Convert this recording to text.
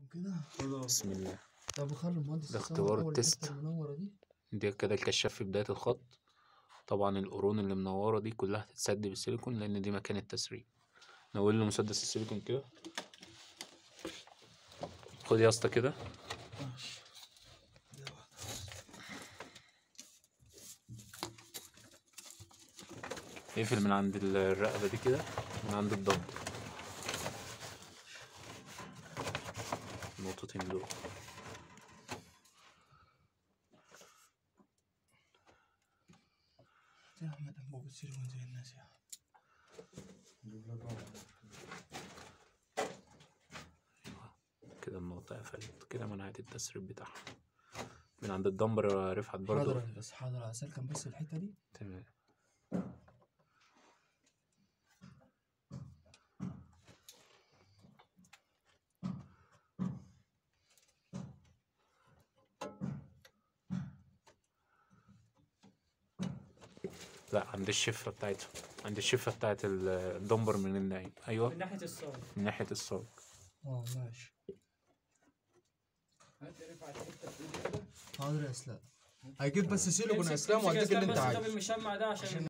كده بسم الله طب وخلي المهندس ده يصور اختبار أول التست. الحتة المنورة دي دي كده الكشاف في بداية الخط طبعا القرون اللي منورة دي كلها هتتسد بالسيليكون لأن دي مكان التسريب نقول له مسدس السيليكون كده خد يا اسطى كده ماشي ده واحدة. اقفل من عند الرقبة دي كده من عند الضب النقطتين دول يا أحمد أنبوب السيليكون زي الناس يا كده النقطة قفلت كده منعت التسريب بتاعها من عند الدمبر رفعت برضو حاضر بس حاضر أسلكم بس الحتة دي تمام لا عند الشفة بتاعتها عند الشفة بتاعت ال- الدمبر من النايم أيوة من ناحية الصاج من ناحية الصاج اه ماشي هات رفعت حتة في ايدي كده حاضر يا اسلام هيجيب بس سيليكون يا امسك- اسلام امسك يا وهديك اللي اسلام انت بس طب عايزه المشمع ده عشان